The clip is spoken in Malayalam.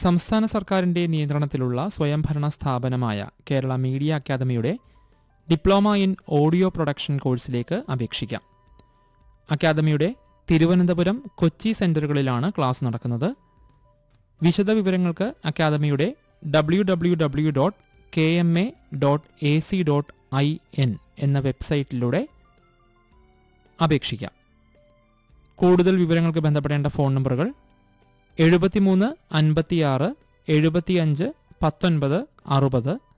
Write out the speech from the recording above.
സംസ്ഥാന സർക്കാരിന്റെ നിയന്ത്രണത്തിലുള്ള സ്വയംഭരണ സ്ഥാപനമായ കേരള മീഡിയ അക്കാദമിയുടെ ഡിപ്ലോമ ഇൻ ഓഡിയോ പ്രൊഡക്ഷൻ കോഴ്സിലേക്ക് അപേക്ഷിക്കാം അക്കാദമിയുടെ തിരുവനന്തപുരം കൊച്ചി സെന്ററുകളിലാണ് ക്ലാസ് നടക്കുന്നത് വിശദ വിവരങ്ങൾക്ക് അക്കാദമിയുടെ W W W dot K M A dot A C dot I N എന്ന വെബ്സൈറ്റിലൂടെ അപേക്ഷിക്കാം കൂടുതൽ വിവരങ്ങൾക്ക് ബന്ധപ്പെടേണ്ട ഫോൺ നമ്പറുകൾ എഴുപത്തിമൂന്ന് അൻപത്തിയാറ് എഴുപത്തിയഞ്ച് പത്തൊൻപത് അറുപത്